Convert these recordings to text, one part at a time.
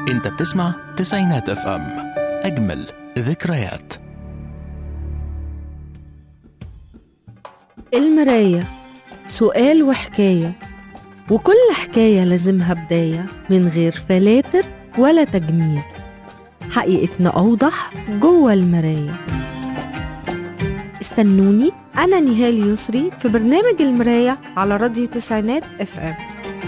انت بتسمع تسعينات اف ام اجمل ذكريات المراية سؤال وحكاية وكل حكاية لازمها بداية من غير فلاتر ولا تجميل حقيقتنا أوضح جوه المراية استنوني أنا نهال يسري في برنامج المراية على راديو تسعينات اف ام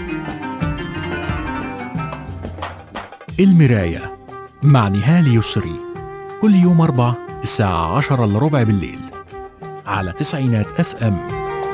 المراية مع نهال يسري كل يوم أربع الساعة عشرة إلا ربع بالليل على تسعينات اف ام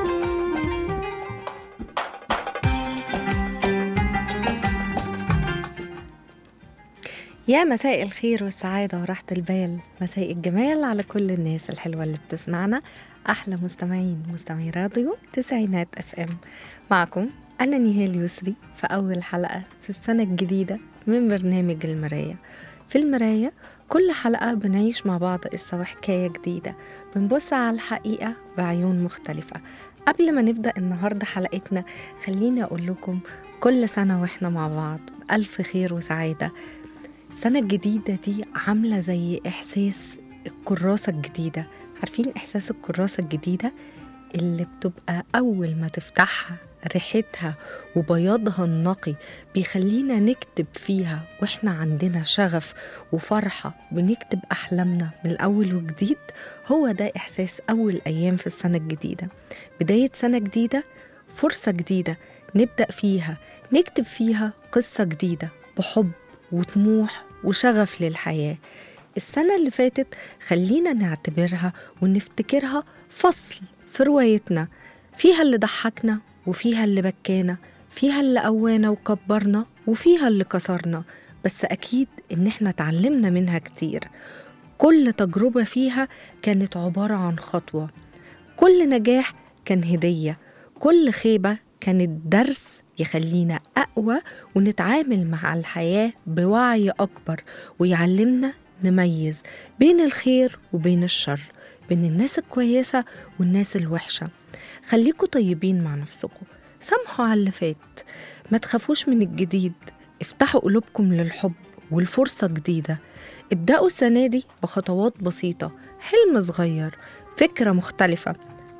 يا مساء الخير والسعادة وراحة البال مساء الجمال على كل الناس الحلوة اللي بتسمعنا أحلى مستمعين مستمعي راديو تسعينات اف ام معكم أنا نهال يسري في أول حلقة في السنة الجديدة من برنامج المراية في المراية كل حلقة بنعيش مع بعض قصة وحكاية جديدة بنبص على الحقيقة بعيون مختلفة قبل ما نبدأ النهاردة حلقتنا خليني أقول لكم كل سنة وإحنا مع بعض بألف خير وسعادة السنة الجديدة دي عاملة زي إحساس الكراسة الجديدة عارفين إحساس الكراسة الجديدة اللي بتبقى أول ما تفتحها ريحتها وبياضها النقي بيخلينا نكتب فيها واحنا عندنا شغف وفرحة بنكتب أحلامنا من الأول وجديد هو ده إحساس أول أيام في السنة الجديدة بداية سنة جديدة فرصة جديدة نبدأ فيها نكتب فيها قصة جديدة بحب وطموح وشغف للحياة السنة اللي فاتت خلينا نعتبرها ونفتكرها فصل في روايتنا فيها اللي ضحكنا وفيها اللي بكانا فيها اللي قوانا وكبرنا وفيها اللي كسرنا بس أكيد إن إحنا اتعلمنا منها كتير كل تجربة فيها كانت عبارة عن خطوة كل نجاح كان هدية كل خيبة كانت درس يخلينا أقوى ونتعامل مع الحياة بوعي أكبر ويعلمنا نميز بين الخير وبين الشر بين الناس الكويسة والناس الوحشة خليكوا طيبين مع نفسكم سامحوا على اللي فات ما تخافوش من الجديد افتحوا قلوبكم للحب والفرصة جديدة ابدأوا السنة دي بخطوات بسيطة حلم صغير فكرة مختلفة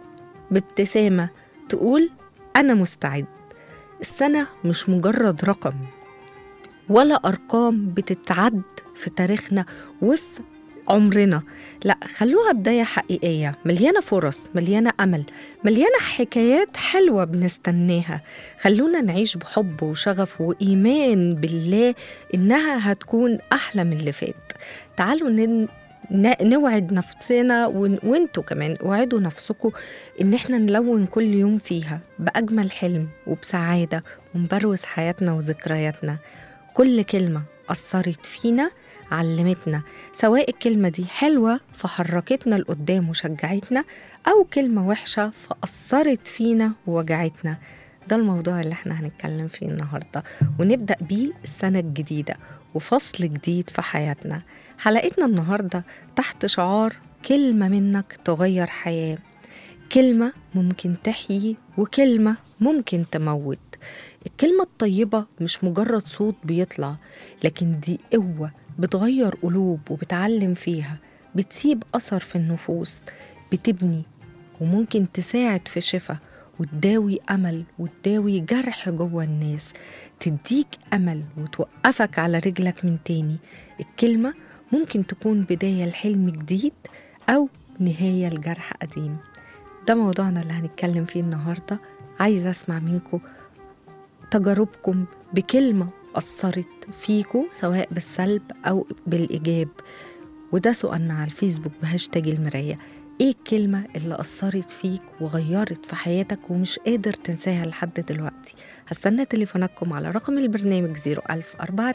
بابتسامة تقول أنا مستعد السنة مش مجرد رقم ولا أرقام بتتعد في تاريخنا وفي عمرنا لا خلوها بداية حقيقية مليانة فرص مليانة أمل مليانة حكايات حلوة بنستناها خلونا نعيش بحب وشغف وإيمان بالله إنها هتكون أحلى من اللي فات تعالوا ن... نوعد نفسنا ون... وانتوا كمان اوعدوا نفسكم ان احنا نلون كل يوم فيها باجمل حلم وبسعاده ونبروز حياتنا وذكرياتنا كل كلمه اثرت فينا علمتنا سواء الكلمة دي حلوة فحركتنا لقدام وشجعتنا أو كلمة وحشة فأثرت فينا ووجعتنا ده الموضوع اللي احنا هنتكلم فيه النهاردة ونبدأ بيه السنة الجديدة وفصل جديد في حياتنا حلقتنا النهاردة تحت شعار كلمة منك تغير حياة كلمة ممكن تحيي وكلمة ممكن تموت الكلمة الطيبة مش مجرد صوت بيطلع لكن دي قوة بتغير قلوب وبتعلم فيها بتسيب أثر في النفوس بتبني وممكن تساعد في شفا وتداوي أمل وتداوي جرح جوه الناس تديك أمل وتوقفك على رجلك من تاني الكلمة ممكن تكون بداية لحلم جديد أو نهاية لجرح قديم ده موضوعنا اللي هنتكلم فيه النهاردة عايزة أسمع منكم تجاربكم بكلمة أثرت فيكم سواء بالسلب أو بالإيجاب وده سؤالنا على الفيسبوك بهاشتاج المراية إيه الكلمة اللي أثرت فيك وغيرت في حياتك ومش قادر تنساها لحد دلوقتي هستنى تليفوناتكم على رقم البرنامج 01000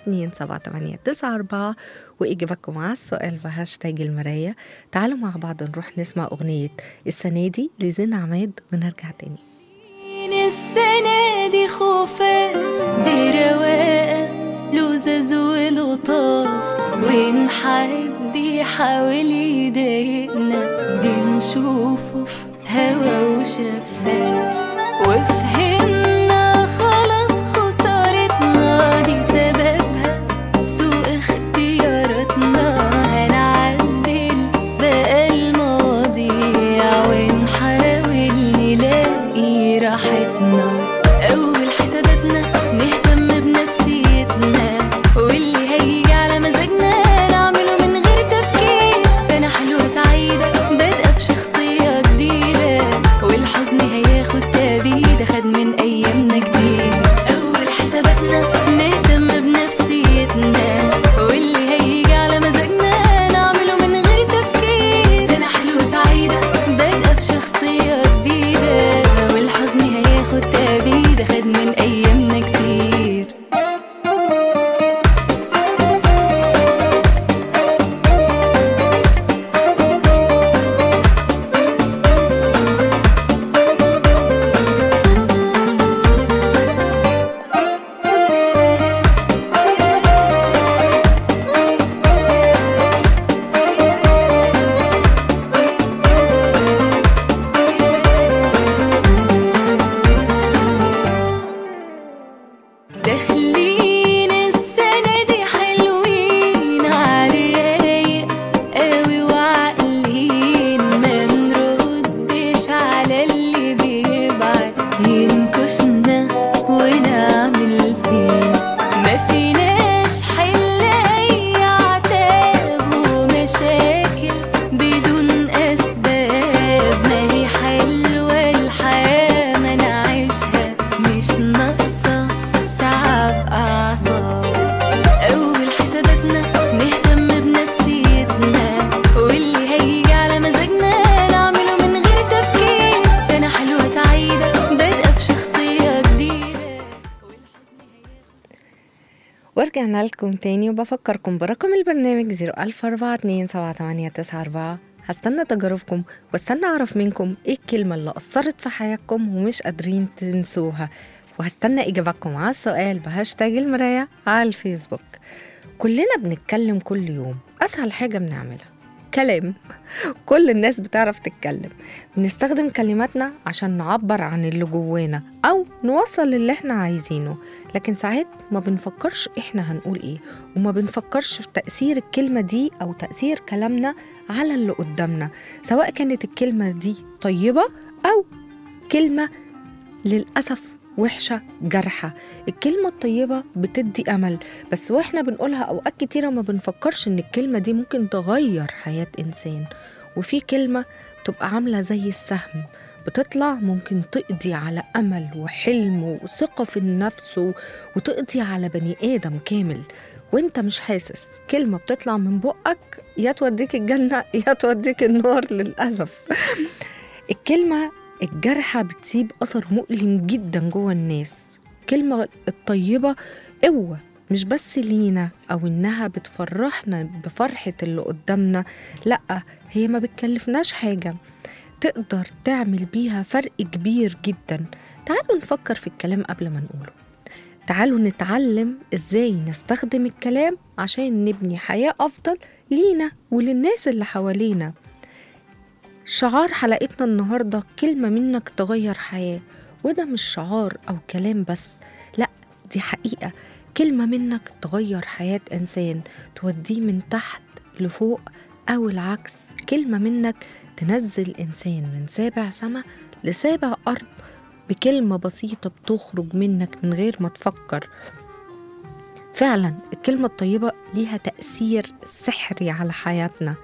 427 وإجابتكم على السؤال بهاشتاج المراية تعالوا مع بعض نروح نسمع أغنية السنة دي لزين عماد ونرجع تاني السنة دي خفاف دي رواقة لزاز ولطاف وإن حد يحاول يضايقنا بنشوفه في هوا وشفاف وفهمنا خلاص خسارتنا دي سببها سوء ورجعنا لكم تاني وبفكركم برقم البرنامج 004278994 هستنى تجاربكم واستنى أعرف منكم إيه الكلمة اللي أثرت في حياتكم ومش قادرين تنسوها وهستنى إجاباتكم على السؤال بهاشتاج المراية على الفيسبوك كلنا بنتكلم كل يوم أسهل حاجة بنعملها كلام كل الناس بتعرف تتكلم بنستخدم كلماتنا عشان نعبر عن اللي جوانا أو نوصل اللي احنا عايزينه لكن ساعات ما بنفكرش احنا هنقول ايه وما بنفكرش في تأثير الكلمة دي أو تأثير كلامنا على اللي قدامنا سواء كانت الكلمة دي طيبة أو كلمة للأسف وحشة جارحة الكلمة الطيبة بتدي أمل بس وإحنا بنقولها أوقات كتيرة ما بنفكرش إن الكلمة دي ممكن تغير حياة إنسان وفي كلمة تبقى عاملة زي السهم بتطلع ممكن تقضي على أمل وحلم وثقة في النفس و- وتقضي على بني آدم كامل وانت مش حاسس كلمة بتطلع من بقك يا توديك الجنة يا توديك النار للأسف الكلمة الجارحة بتسيب أثر مؤلم جدا جوه الناس الكلمة الطيبة قوة مش بس لينا أو إنها بتفرحنا بفرحة اللي قدامنا لأ هي ما بتكلفناش حاجة تقدر تعمل بيها فرق كبير جدا تعالوا نفكر في الكلام قبل ما نقوله تعالوا نتعلم ازاي نستخدم الكلام عشان نبني حياة أفضل لينا وللناس اللي حوالينا شعار حلقتنا النهاردة كلمة منك تغير حياة وده مش شعار أو كلام بس لأ دي حقيقة كلمة منك تغير حياة إنسان توديه من تحت لفوق أو العكس كلمة منك تنزل إنسان من سابع سما لسابع أرض بكلمة بسيطة بتخرج منك من غير ما تفكر فعلا الكلمة الطيبة ليها تأثير سحري على حياتنا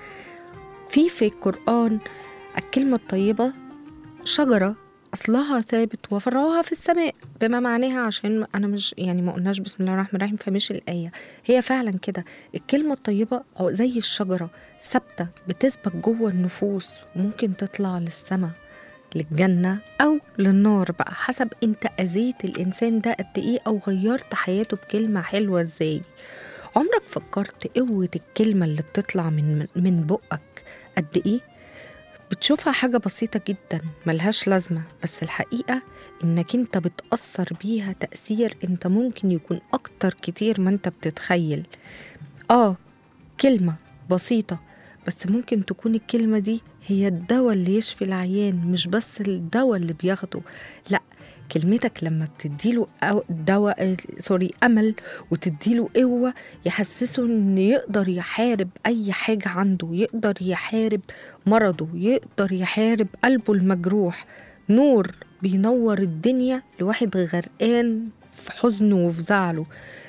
في في القرآن الكلمة الطيبة شجرة أصلها ثابت وفرعها في السماء بما معناها عشان أنا مش يعني ما قلناش بسم الله الرحمن الرحيم فمش الآية هي فعلا كده الكلمة الطيبة أو زي الشجرة ثابتة بتثبت جوه النفوس وممكن تطلع للسماء للجنة أو للنار بقى حسب أنت أذيت الإنسان ده قد إيه أو غيرت حياته بكلمة حلوة إزاي عمرك فكرت قوة الكلمة اللي بتطلع من من بقك قد إيه؟ بتشوفها حاجة بسيطة جدا ملهاش لازمة بس الحقيقة إنك أنت بتأثر بيها تأثير أنت ممكن يكون أكتر كتير ما أنت بتتخيل آه كلمة بسيطة بس ممكن تكون الكلمة دي هي الدواء اللي يشفي العيان مش بس الدواء اللي بياخده لا كلمتك لما بتديله أو دواء سوري أمل وتديله قوة يحسسه إن يقدر يحارب أي حاجة عنده يقدر يحارب مرضه يقدر يحارب قلبه المجروح نور بينور الدنيا لواحد غرقان في حزنه وفي زعله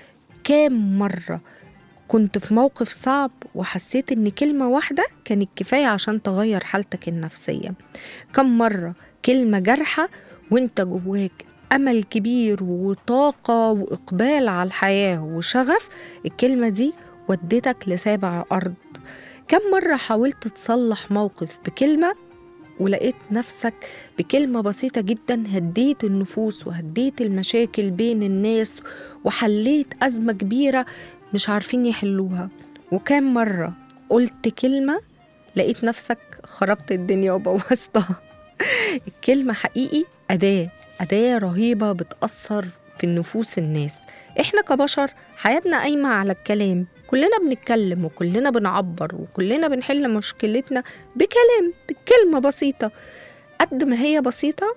كام مرة كنت في موقف صعب وحسيت ان كلمة واحدة كانت كفاية عشان تغير حالتك النفسية كم مرة كلمة جارحة وانت جواك أمل كبير وطاقة وإقبال على الحياة وشغف الكلمة دي ودتك لسابع أرض كم مرة حاولت تصلح موقف بكلمة ولقيت نفسك بكلمة بسيطة جدا هديت النفوس وهديت المشاكل بين الناس وحليت أزمة كبيرة مش عارفين يحلوها وكام مرة قلت كلمة لقيت نفسك خربت الدنيا وبوظتها الكلمة حقيقي أداة أداة رهيبة بتأثر في النفوس الناس إحنا كبشر حياتنا قايمة على الكلام كلنا بنتكلم وكلنا بنعبر وكلنا بنحل مشكلتنا بكلام بكلمة بسيطة قد ما هي بسيطة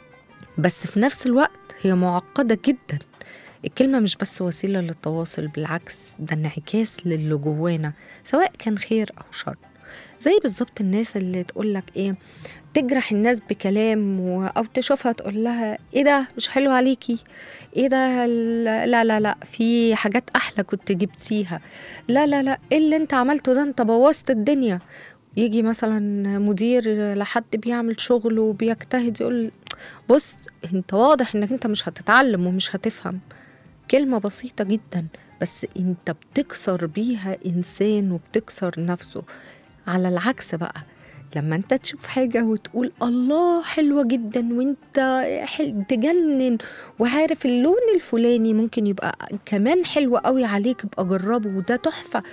بس في نفس الوقت هي معقدة جدا الكلمة مش بس وسيلة للتواصل بالعكس ده انعكاس للي جوانا سواء كان خير أو شر زي بالظبط الناس اللي تقولك ايه تجرح الناس بكلام و... او تشوفها تقول لها ايه ده مش حلو عليكي ايه ده لا لا لا في حاجات احلى كنت جبتيها لا لا لا ايه اللي انت عملته ده انت بوظت الدنيا يجي مثلا مدير لحد بيعمل شغل وبيجتهد يقول بص انت واضح انك انت مش هتتعلم ومش هتفهم كلمة بسيطة جدا بس انت بتكسر بيها انسان وبتكسر نفسه على العكس بقى لما انت تشوف حاجة وتقول الله حلوة جدا وانت حل... تجنن وعارف اللون الفلاني ممكن يبقى كمان حلو قوي عليك ابقى جربه وده تحفة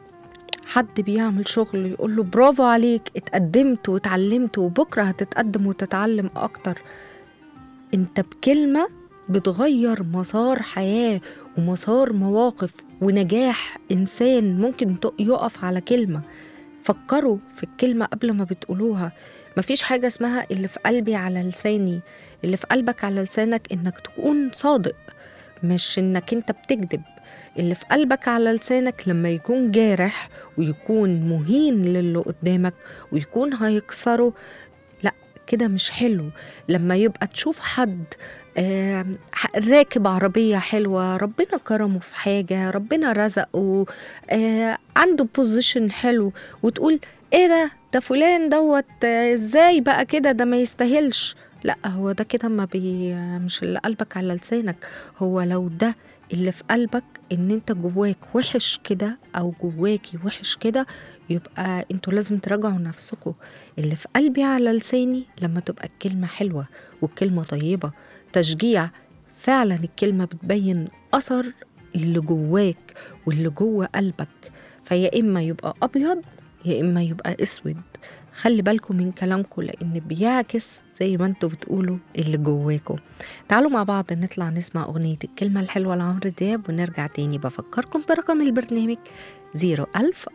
حد بيعمل شغل يقول له برافو عليك اتقدمت واتعلمت وبكرة هتتقدم وتتعلم أكتر انت بكلمة بتغير مسار حياة ومسار مواقف ونجاح إنسان ممكن ت- يقف على كلمة فكروا في الكلمة قبل ما بتقولوها مفيش حاجة اسمها اللي في قلبي على لساني اللي في قلبك على لسانك إنك تكون صادق مش إنك أنت بتكذب اللي في قلبك على لسانك لما يكون جارح ويكون مهين للي قدامك ويكون هيكسره لا كده مش حلو لما يبقى تشوف حد آم، ح- راكب عربية حلوة ربنا كرمه في حاجة ربنا رزقه آه، عنده بوزيشن حلو وتقول ايه ده ده فلان دوت آه، ازاي بقى كده ده ما يستاهلش لا هو ده كده ما بي مش اللي قلبك على لسانك هو لو ده اللي في قلبك ان انت جواك وحش كده او جواكي وحش كده يبقى انتوا لازم تراجعوا نفسكم اللي في قلبي على لساني لما تبقى الكلمة حلوة والكلمة طيبة تشجيع فعلا الكلمة بتبين أثر اللي جواك واللي جوه قلبك فيا إما يبقى أبيض يا إما يبقى أسود خلي بالكم من كلامكم لأن بيعكس زي ما انتوا بتقولوا اللي جواكم تعالوا مع بعض نطلع نسمع أغنية الكلمة الحلوة لعمرو دياب ونرجع تاني بفكركم برقم البرنامج 01000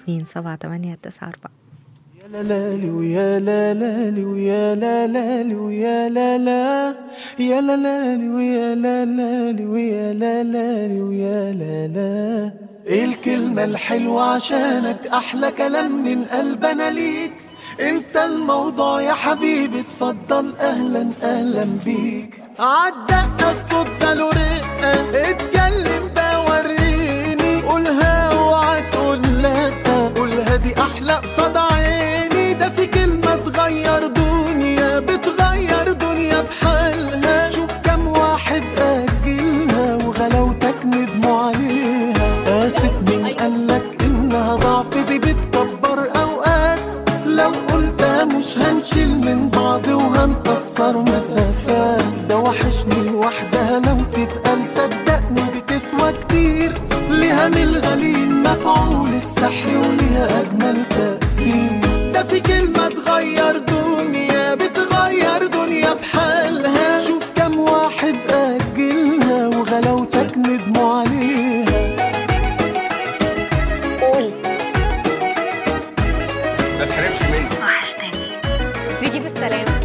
427 يا لا لالي ويا لا لالي ويا لا لالي ويا لا لا يا لا لالي ويا لا لالي ويا لا لالي ويا لا لا ايه الكلمة الحلوة عشانك احلى كلام من قلبنا ليك انت الموضوع يا حبيبي اتفضل اهلا اهلا بيك عالدقة الصوت ده له رقة اتكلم ده وريني قولها اوعى تقول لا قولها دي احلى قصاد عيني ده في كلمة تغير دنيا بتغير دنيا بحالها شوف كم واحد أجلها وغلاوتك ندموا عليها آسف مين قالك إنها ضعف دي بتكبر أوقات لو قلتها مش هنشيل من بعض وهنقصر مسافات ده وحشني لوحدها لو تتقال صدقني بتسوى كتير ليها من الغليل مفعول السحر وليها أجمل تأثير ده في كلمة تغير دنيا بتغير دنيا بحالها شوف كم واحد أجلها وغلاوتك ندموا عليها ما تحرمش مني تيجي بالسلامة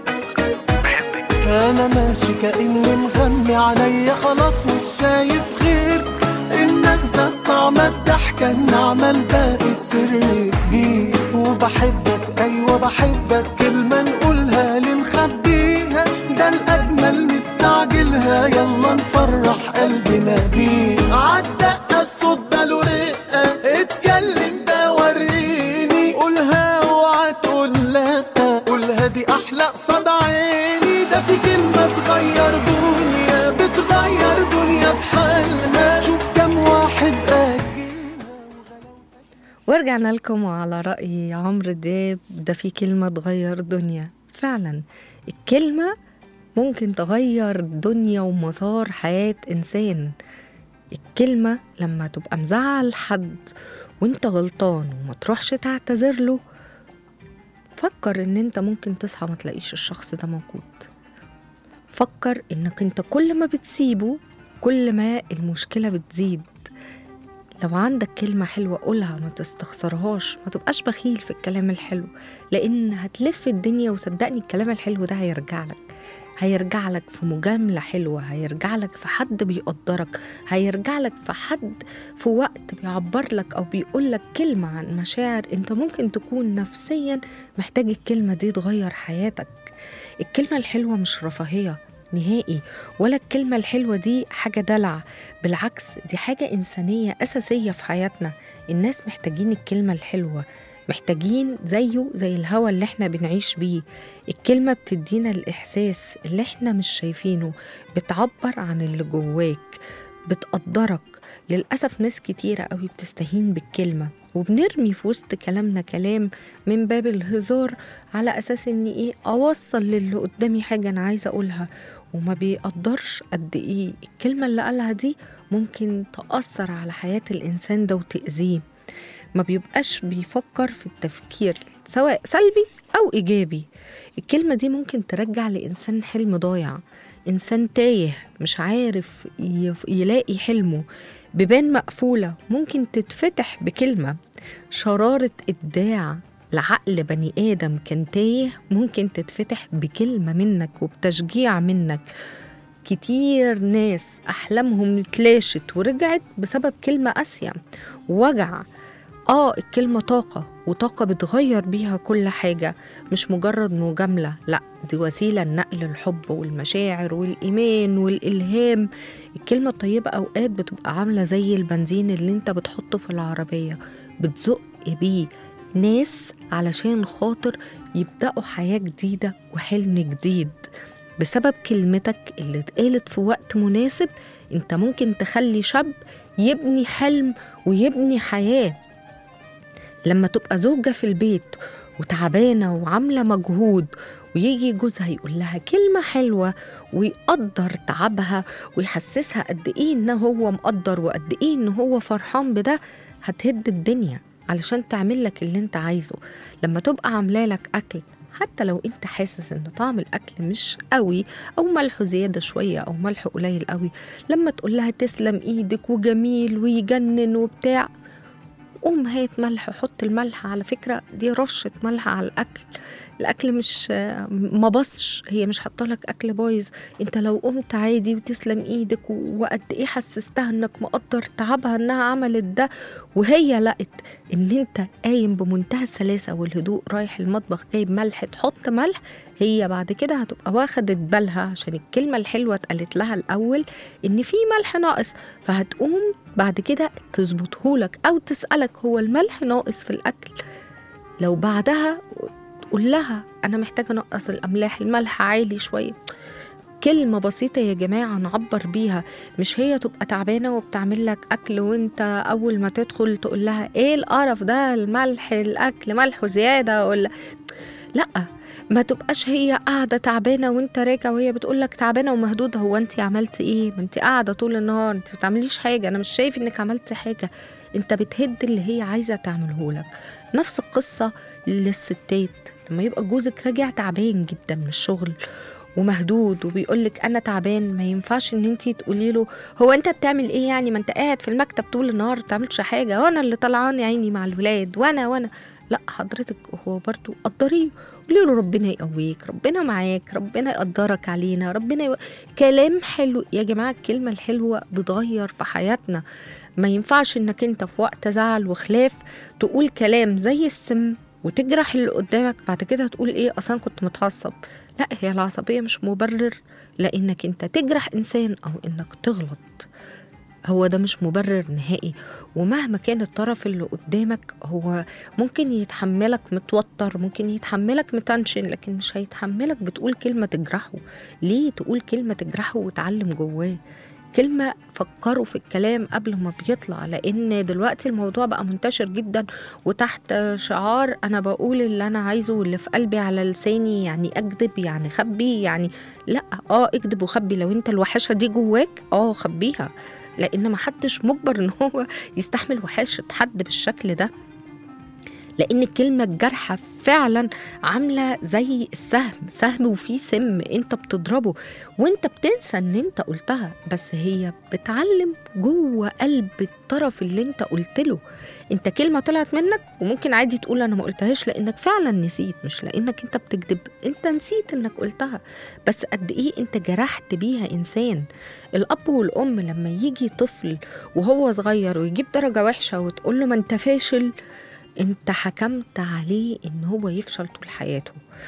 انا ماشي كاني مغمي عليا خلاص مش شايف غير انك زاد طعم الضحكه النعمه الباقي السر كبير وبحبك ايوه بحبك كلمه نقولها لنخبيها ده الاجمل نستعجلها يلا نفرح قلبنا بيه عالدقه الصوت ده له رقه اتكلم ده وريني قولها اوعى تقول لا قولها دي احلى قصاد عيني ده في كلمه تغير دنيا بتغير دنيا بحالها شوف كم واحد اجلها ورجعنا لكم وعلى رأي عمرو دياب ده في كلمة تغير دنيا فعلا الكلمة ممكن تغير دنيا ومسار حياة إنسان الكلمة لما تبقى مزعل حد وانت غلطان وما تروحش تعتذر له فكر ان انت ممكن تصحى ما تلاقيش الشخص ده موجود فكر انك انت كل ما بتسيبه كل ما المشكلة بتزيد لو عندك كلمة حلوة قولها ما تستخسرهاش ما تبقاش بخيل في الكلام الحلو لأن هتلف الدنيا وصدقني الكلام الحلو ده هيرجع لك هيرجع لك في مجاملة حلوة هيرجع لك في حد بيقدرك هيرجع لك في حد في وقت بيعبر لك أو بيقول لك كلمة عن مشاعر أنت ممكن تكون نفسيا محتاج الكلمة دي تغير حياتك الكلمة الحلوة مش رفاهية نهائي ولا الكلمة الحلوة دي حاجة دلع بالعكس دي حاجة إنسانية أساسية في حياتنا الناس محتاجين الكلمة الحلوة محتاجين زيه زي الهوا اللي احنا بنعيش بيه الكلمة بتدينا الإحساس اللي احنا مش شايفينه بتعبر عن اللي جواك بتقدرك للأسف ناس كتيرة قوي بتستهين بالكلمة وبنرمي في وسط كلامنا كلام من باب الهزار على أساس إن إيه أوصل للي قدامي حاجة أنا عايزة أقولها وما بيقدرش قد إيه الكلمة اللي قالها دي ممكن تأثر على حياة الإنسان ده وتأذيه ما بيبقاش بيفكر في التفكير سواء سلبي أو إيجابي الكلمة دي ممكن ترجع لإنسان حلم ضايع إنسان تايه مش عارف يف- يلاقي حلمه بيبان مقفولة ممكن تتفتح بكلمة شرارة إبداع لعقل بني آدم كان تايه ممكن تتفتح بكلمة منك وبتشجيع منك كتير ناس أحلامهم اتلاشت ورجعت بسبب كلمة قاسية وجع آه الكلمة طاقة وطاقة بتغير بيها كل حاجة مش مجرد مجاملة لا دي وسيلة لنقل الحب والمشاعر والإيمان والإلهام الكلمة الطيبة أوقات بتبقى عاملة زي البنزين اللي انت بتحطه في العربية بتزق بيه ناس علشان خاطر يبدأوا حياة جديدة وحلم جديد بسبب كلمتك اللي اتقالت في وقت مناسب انت ممكن تخلي شاب يبني حلم ويبني حياه لما تبقى زوجة في البيت وتعبانة وعاملة مجهود ويجي جوزها يقول لها كلمة حلوة ويقدر تعبها ويحسسها قد إيه إن هو مقدر وقد إيه إن هو فرحان بده هتهد الدنيا علشان تعمل لك اللي انت عايزه لما تبقى عاملة لك أكل حتى لو انت حاسس ان طعم الاكل مش قوي او ملحه زياده شويه او ملحه قليل قوي لما تقول لها تسلم ايدك وجميل ويجنن وبتاع قوم هات ملح حط الملح على فكرة دي رشة ملح على الأكل الأكل مش ما بصش هي مش حاطه لك أكل بايظ أنت لو قمت عادي وتسلم إيدك و- وقد إيه حسستها إنك مقدر تعبها إنها عملت ده وهي لقت إن أنت قايم بمنتهى السلاسة والهدوء رايح المطبخ جايب ملح تحط ملح هي بعد كده هتبقى واخدت بالها عشان الكلمة الحلوة اتقالت لها الأول إن في ملح ناقص فهتقوم بعد كده تظبطهولك أو تسألك هو الملح ناقص في الأكل لو بعدها تقول لها أنا محتاجة أنقص الأملاح الملح عالي شوية كلمة بسيطة يا جماعة نعبر بيها مش هي تبقى تعبانة وبتعمل لك أكل وانت أول ما تدخل تقول لها إيه القرف ده الملح الأكل ملح زيادة ولا لأ ما تبقاش هي قاعدة تعبانة وانت راجع وهي بتقول لك تعبانة ومهدودة هو انت عملت ايه ما انت قاعدة طول النهار انت ما بتعمليش حاجة انا مش شايف انك عملت حاجة انت بتهد اللي هي عايزة تعمله لك نفس القصة للستات لما يبقى جوزك راجع تعبان جدا من الشغل ومهدود وبيقول لك انا تعبان ما ينفعش ان انت تقولي له هو انت بتعمل ايه يعني ما انت قاعد في المكتب طول النهار ما بتعملش حاجه وانا اللي طلعان يا عيني مع الولاد وانا وانا لا حضرتك هو برضو قدريه قولي له ربنا يقويك ربنا معاك ربنا يقدرك علينا ربنا يو... كلام حلو يا جماعه الكلمه الحلوه بتغير في حياتنا ما ينفعش انك انت في وقت زعل وخلاف تقول كلام زي السم وتجرح اللي قدامك بعد كده تقول ايه اصلا كنت متعصب لا هي العصبيه مش مبرر لانك انت تجرح انسان او انك تغلط هو ده مش مبرر نهائي ومهما كان الطرف اللي قدامك هو ممكن يتحملك متوتر ممكن يتحملك متنشن لكن مش هيتحملك بتقول كلمة تجرحه ليه تقول كلمة تجرحه وتعلم جواه كلمة فكروا في الكلام قبل ما بيطلع لأن دلوقتي الموضوع بقى منتشر جدا وتحت شعار أنا بقول اللي أنا عايزه واللي في قلبي على لساني يعني أكذب يعني خبي يعني لا اه اكذب وخبي لو انت الوحشة دي جواك اه خبيها لان ما حدش مجبر ان هو يستحمل وحشه حد بالشكل ده لان الكلمه الجارحه فعلا عامله زي السهم سهم وفيه سم انت بتضربه وانت بتنسى ان انت قلتها بس هي بتعلم جوه قلب الطرف اللي انت قلت له انت كلمه طلعت منك وممكن عادي تقول انا ما قلتهاش لانك فعلا نسيت مش لانك انت بتكذب انت نسيت انك قلتها بس قد ايه انت جرحت بيها انسان الاب والام لما يجي طفل وهو صغير ويجيب درجه وحشه وتقول له ما انت فاشل انت حكمت عليه ان هو يفشل طول حياته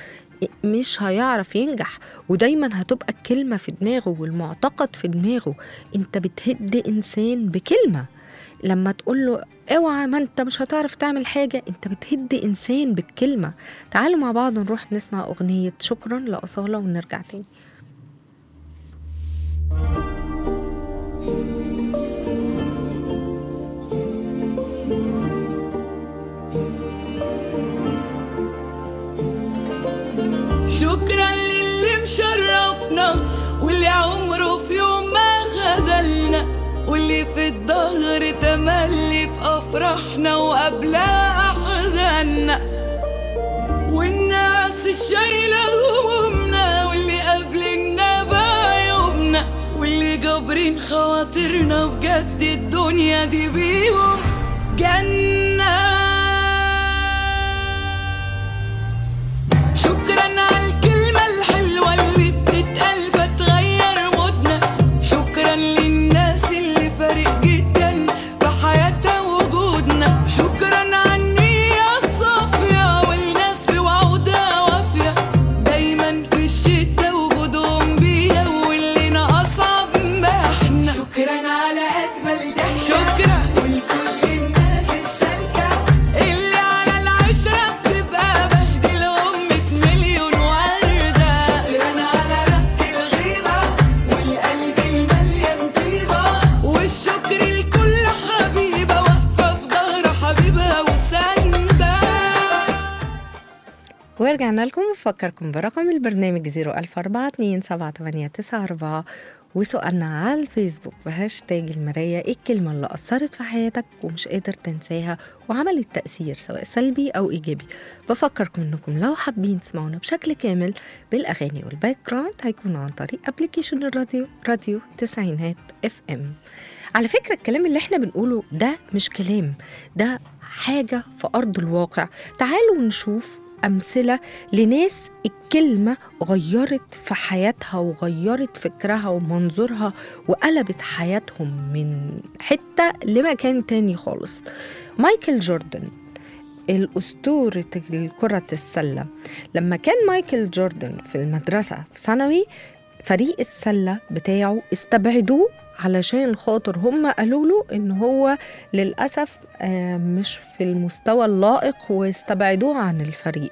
مش هيعرف ينجح ودايما هتبقى الكلمة في دماغه والمعتقد في دماغه انت بتهد انسان بكلمة لما تقول له اوعى ما انت مش هتعرف تعمل حاجة انت بتهد انسان بالكلمة تعالوا مع بعض نروح نسمع اغنية شكرا لأصالة ونرجع تاني شرفنا واللي عمره في يوم ما خذلنا واللي في الظهر تملي في أفراحنا وقبلها أحزاننا والناس الشايلة همومنا واللي قابلنا بعيوبنا واللي جابرين خواطرنا بجد الدنيا دي بيهم جنة شكرا على الكلمة الحلوة اللي بتتقال فتغير مودنا شكرا للناس اللي فارق جدا في حياتها وجودنا شكرا على النية الصافية والناس بوعودها وافية دايما في الشتا وجودهم بيا واللي أصعب ما احنا شكرا على أجمل ضحكة شكرا ولكل الناس السالكة اللي على العشرة بتبقى بهدلهم مية مليون وردة شكرا على رق الغيبة والقلب المليان طيبة والشكر لكل حبيبة واقفة في ظهر حبيبها وساندة ورجعنا لكم نفكركم برقم البرنامج 004278994 وسؤالنا على الفيسبوك بهاشتاج المراية ايه الكلمة اللي أثرت في حياتك ومش قادر تنساها وعملت تأثير سواء سلبي أو إيجابي بفكركم إنكم لو حابين تسمعونا بشكل كامل بالأغاني والباك جراوند هيكونوا عن طريق ابلكيشن الراديو راديو تسعينات اف ام على فكرة الكلام اللي احنا بنقوله ده مش كلام ده حاجة في أرض الواقع تعالوا نشوف أمثلة لناس الكلمة غيرت في حياتها وغيرت فكرها ومنظورها وقلبت حياتهم من حتة لمكان تاني خالص مايكل جوردن الأسطورة كرة السلة لما كان مايكل جوردن في المدرسة في ثانوي فريق السلة بتاعه استبعدوه علشان خاطر هم قالوا له ان هو للأسف آه، مش في المستوى اللائق واستبعدوه عن الفريق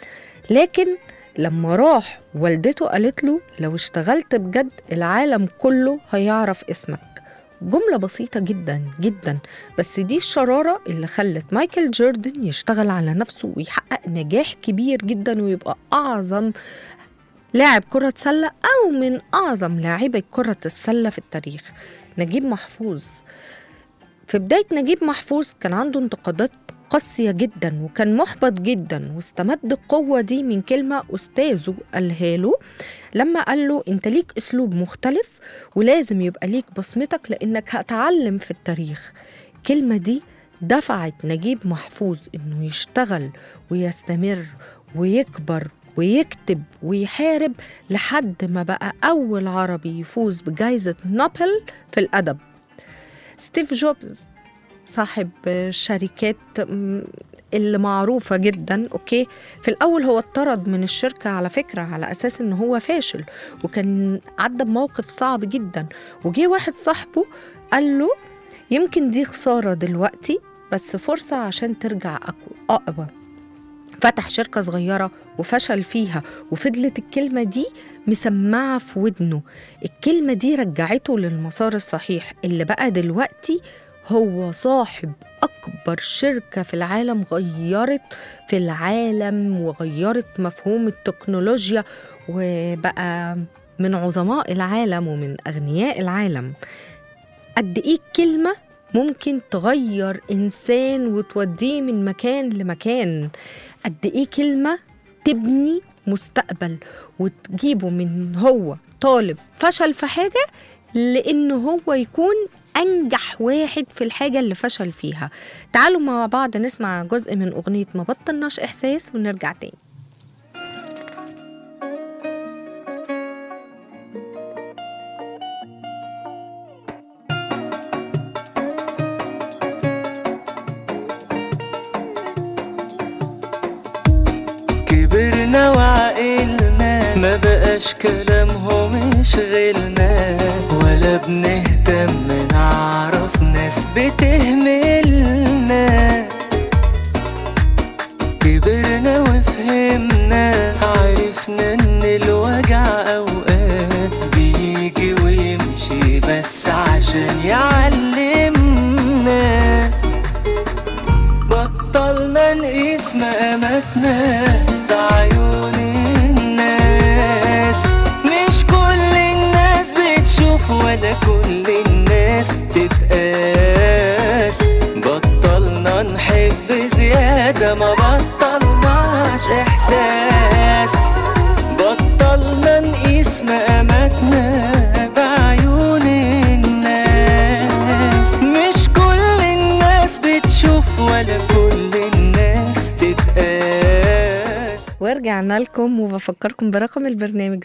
لكن لما راح والدته قالت له لو اشتغلت بجد العالم كله هيعرف اسمك جملة بسيطة جدا جدا بس دي الشرارة اللي خلت مايكل جوردن يشتغل على نفسه ويحقق نجاح كبير جدا ويبقى أعظم لاعب كرة سلة أو من أعظم لاعبي كرة السلة في التاريخ نجيب محفوظ في بداية نجيب محفوظ كان عنده انتقادات قاسية جدا وكان محبط جدا واستمد القوة دي من كلمة أستاذه قالها له لما قال له أنت ليك أسلوب مختلف ولازم يبقى ليك بصمتك لأنك هتعلم في التاريخ الكلمة دي دفعت نجيب محفوظ إنه يشتغل ويستمر ويكبر ويكتب ويحارب لحد ما بقى أول عربي يفوز بجائزة نوبل في الأدب ستيف جوبز صاحب شركات م- اللي معروفة جدا اوكي في الاول هو اتطرد من الشركة على فكرة على اساس ان هو فاشل وكان عدى بموقف صعب جدا وجي واحد صاحبه قال له يمكن دي خسارة دلوقتي بس فرصة عشان ترجع أقوى أقوى فتح شركة صغيرة وفشل فيها وفضلت الكلمة دي مسمعة في ودنه الكلمة دي رجعته للمسار الصحيح اللي بقى دلوقتي هو صاحب أكبر شركة في العالم غيرت في العالم وغيرت مفهوم التكنولوجيا وبقى من عظماء العالم ومن أغنياء العالم قد إيه الكلمة ممكن تغير إنسان وتوديه من مكان لمكان قد إيه كلمة تبني مستقبل وتجيبه من هو طالب فشل في حاجة لأنه هو يكون أنجح واحد في الحاجة اللي فشل فيها تعالوا مع بعض نسمع جزء من أغنية ما بطلناش إحساس ونرجع تاني كبرنا وعقلنا ما بقاش كلامهم يشغلنا ولا بنهتم نعرف ناس بتهملنا كبرنا وفهمنا عرفنا ان الوجع اوقات بيجي ويمشي بس عشان يعلمنا بطلنا نقيس مقاماتنا بعيون الناس مش كل ورجعنا لكم وبفكركم برقم البرنامج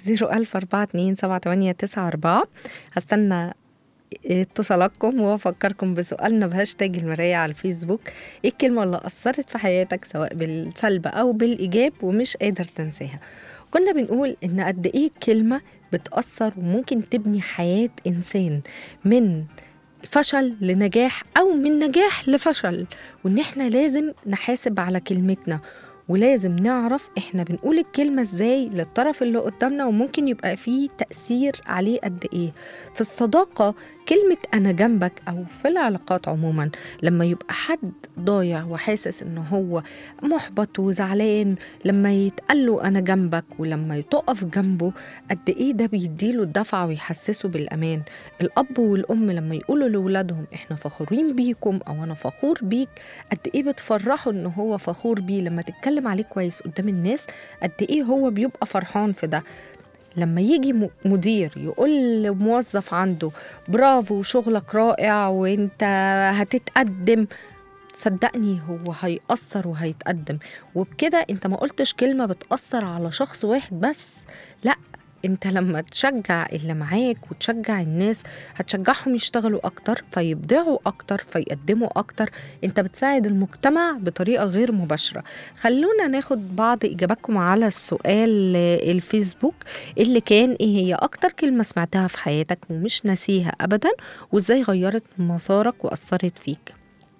004278994 هستنى اتصالاتكم وافكركم بسؤالنا بهاشتاج المراية على الفيسبوك ايه الكلمة اللي أثرت في حياتك سواء بالسلب أو بالإيجاب ومش قادر تنساها كنا بنقول إن قد ايه كلمة بتأثر وممكن تبني حياة إنسان من فشل لنجاح أو من نجاح لفشل وإن إحنا لازم نحاسب على كلمتنا ولازم نعرف احنا بنقول الكلمة ازاي للطرف اللي قدامنا وممكن يبقى فيه تأثير عليه قد ايه في الصداقة كلمة أنا جنبك أو في العلاقات عموما لما يبقى حد ضايع وحاسس إن هو محبط وزعلان لما يتقال له أنا جنبك ولما تقف جنبه قد إيه ده بيديله الدفعة ويحسسه بالأمان الأب والأم لما يقولوا لأولادهم إحنا فخورين بيكم أو أنا فخور بيك قد إيه بتفرحوا إن هو فخور بيه لما تتكلم عليه كويس قدام الناس قد إيه هو بيبقى فرحان في ده لما يجي م- مدير يقول لموظف عنده برافو شغلك رائع وانت هتتقدم صدقني هو هيأثر وهيتقدم وبكده انت ما قلتش كلمة بتأثر على شخص واحد بس لا انت لما تشجع اللي معاك وتشجع الناس هتشجعهم يشتغلوا اكتر فيبدعوا اكتر فيقدموا اكتر انت بتساعد المجتمع بطريقة غير مباشرة خلونا ناخد بعض اجاباتكم على السؤال آه، الفيسبوك اللي كان ايه هي اكتر كلمة سمعتها في حياتك ومش ناسيها ابدا وازاي غيرت مسارك واثرت فيك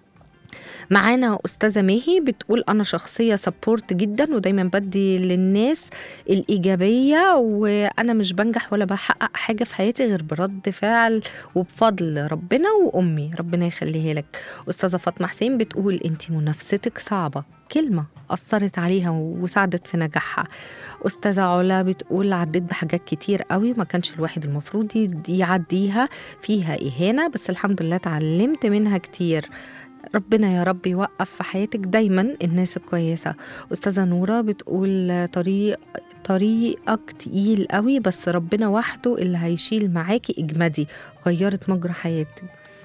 معانا أستاذة ماهي بتقول أنا شخصية سبورت جدا ودايما بدي للناس الإيجابية وأنا مش بنجح ولا بحقق حاجة في حياتي غير برد فعل وبفضل ربنا وأمي ربنا يخليها لك أستاذة فاطمة حسين بتقول أنت منافستك صعبة كلمة أثرت عليها وساعدت في نجاحها أستاذة علا بتقول عديت بحاجات كتير قوي ما كانش الواحد المفروض يد- يعديها فيها إهانة بس الحمد لله اتعلمت منها كتير ربنا يا رب يوقف في حياتك دايما الناس الكويسة أستاذة نورة بتقول طريق طريقك تقيل قوي بس ربنا وحده اللي هيشيل معاكي اجمدي غيرت مجرى حياتي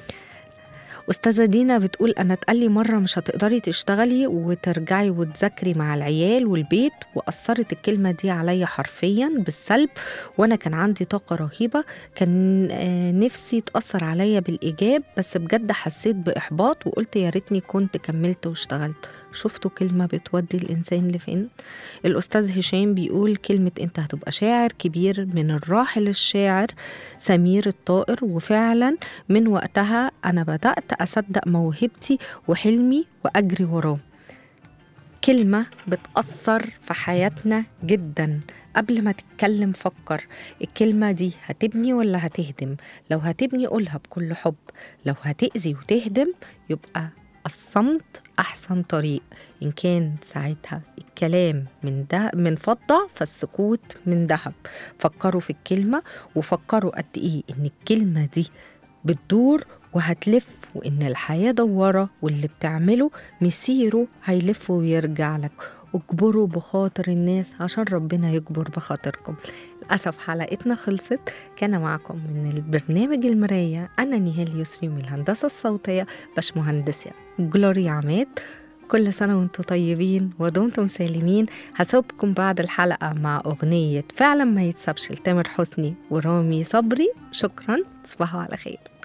أستاذة دينا بتقول أنا اتقالي مرة مش هتقدري تشتغلي وترجعي وتذاكري مع العيال والبيت وأثرت الكلمة دي عليا حرفيا بالسلب وأنا كان عندي طاقة رهيبة كان آه، نفسي تأثر عليا بالإيجاب بس بجد حسيت بإحباط وقلت يا ريتني كنت كملت واشتغلت شفتوا كلمة بتودي الإنسان لفين؟ الأستاذ هشام بيقول كلمة أنت هتبقى شاعر كبير من الراحل الشاعر سمير الطائر وفعلا من وقتها أنا بدأت أصدق موهبتي وحلمي وأجري وراه كلمة بتأثر في حياتنا جدا قبل ما تتكلم فكر الكلمة دي هتبني ولا هتهدم لو هتبني قولها بكل حب لو هتأذي وتهدم يبقى الصمت أحسن طريق إن كان ساعتها الكلام من ده من فضة فالسكوت من ذهب فكروا في الكلمة وفكروا قد إيه إن الكلمة دي بتدور وهتلف وإن الحياة دوارة واللي بتعمله مسيره هيلف ويرجع لك اجبروا بخاطر الناس عشان ربنا يجبر بخاطركم للأسف حلقتنا خلصت كان معكم من البرنامج المراية أنا نهال يسري من الهندسة الصوتية باش مهندسة جلوري عماد كل سنة وانتم طيبين ودمتم سالمين هسيبكم بعد الحلقة مع أغنية فعلا ما يتسابش لتامر حسني ورامي صبري شكرا تصبحوا على خير